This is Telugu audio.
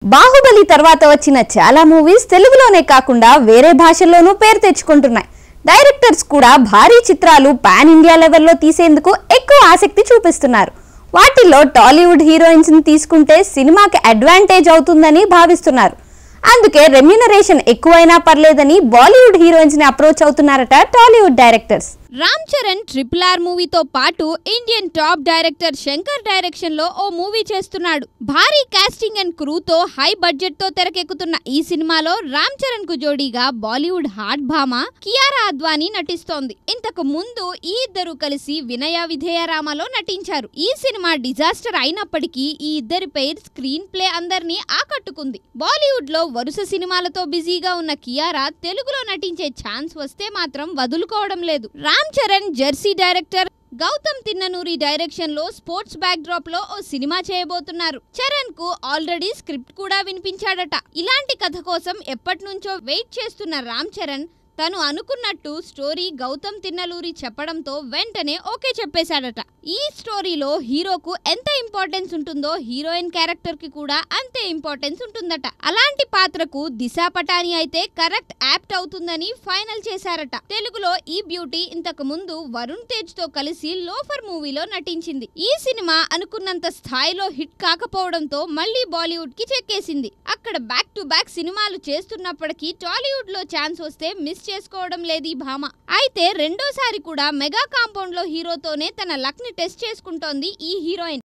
బాహుబలి తర్వాత వచ్చిన చాలా మూవీస్ తెలుగులోనే కాకుండా వేరే భాషల్లోనూ పేరు తెచ్చుకుంటున్నాయి డైరెక్టర్స్ కూడా భారీ చిత్రాలు పాన్ ఇండియా లెవెల్లో తీసేందుకు ఎక్కువ ఆసక్తి చూపిస్తున్నారు వాటిల్లో టాలీవుడ్ హీరోయిన్స్ ని తీసుకుంటే సినిమాకి అడ్వాంటేజ్ అవుతుందని భావిస్తున్నారు అందుకే రెమ్యునరేషన్ ఎక్కువైనా పర్లేదని బాలీవుడ్ హీరోయిన్స్ ని అప్రోచ్ అవుతున్నారట Tollywood directors Ram Charan triple R మూవీతో పాటు Indian top director Shankar direction లో ఓ మూవీ చేస్తున్నాడు భారీ కాస్టింగ్ అండ్ క్రూతో హై బడ్జెట్ తో తెరకెక్కుతున్న ఈ సినిమాలో రామ్ చరణ్ కు జోడీగా బాలీవుడ్ హాట్ భామ కియారా అద్వానీ నటిస్తోంది ఇంతకు ముందు ఈ ఇద్దరు కలిసి వినయ విధేయరామలో నటించారు ఈ సినిమా డిజాస్టర్ అయినప్పటికీ ఈ ఇద్దరి పేర్ స్క్రీన్ ప్లే అందరినీ ఆకట్టుకుంది బాలీవుడ్ లో వరుస సినిమాలతో బిజీగా ఉన్న కియారా తెలుగులో నటించే ఛాన్స్ వస్తే మాత్రం వదులుకోవడం లేదు Ram Charan Jersey director Gautam Tinnanuri direction లో స్పోర్ట్స్ బ్యాక్ డ్రాప్ లో ఓ సినిమా చేయబోతున్నారు చరణ్ కు ఆల్రెడీ స్క్రిప్ట్ కూడా వినిపించాడట ఇలాంటి కథ కోసం ఎప్పటి నుంచో వెయిట్ చేస్తున్న రామ్ చరణ్ తను అనుకున్నట్టు స్టోరీ గౌతమ్ తిన్నలూరి చెప్పడంతో వెంటనే ఓకే చెప్పేశాడట ఈ స్టోరీలో హీరోకు ఎంత ఇంపార్టెన్స్ ఉంటుందో హీరోయిన్ క్యారెక్టర్ కి కూడా అంతే ఇంపార్టెన్స్ ఉంటుందట అలాంటి పాత్రకు దిశా పటాని అయితే కరెక్ట్ యాప్ట్ అవుతుందని ఫైనల్ చేశారట తెలుగులో ఈ బ్యూటీ ఇంతకు ముందు వరుణ్ తేజ్ తో కలిసి లోఫర్ మూవీలో నటించింది ఈ సినిమా అనుకున్నంత స్థాయిలో హిట్ కాకపోవడంతో మళ్ళీ బాలీవుడ్ కి చెక్కేసింది అక్కడ బ్యాక్ టు బ్యాక్ సినిమాలు చేస్తున్నప్పటికీ టాలీవుడ్ లో ఛాన్స్ వస్తే మిస్ చేసుకోవడం లేదు ఈ భామ అయితే రెండోసారి కూడా మెగా కాంపౌండ్ లో హీరోతోనే తన లక్ ని టెస్ట్ చేసుకుంటోంది ఈ హీరోయిన్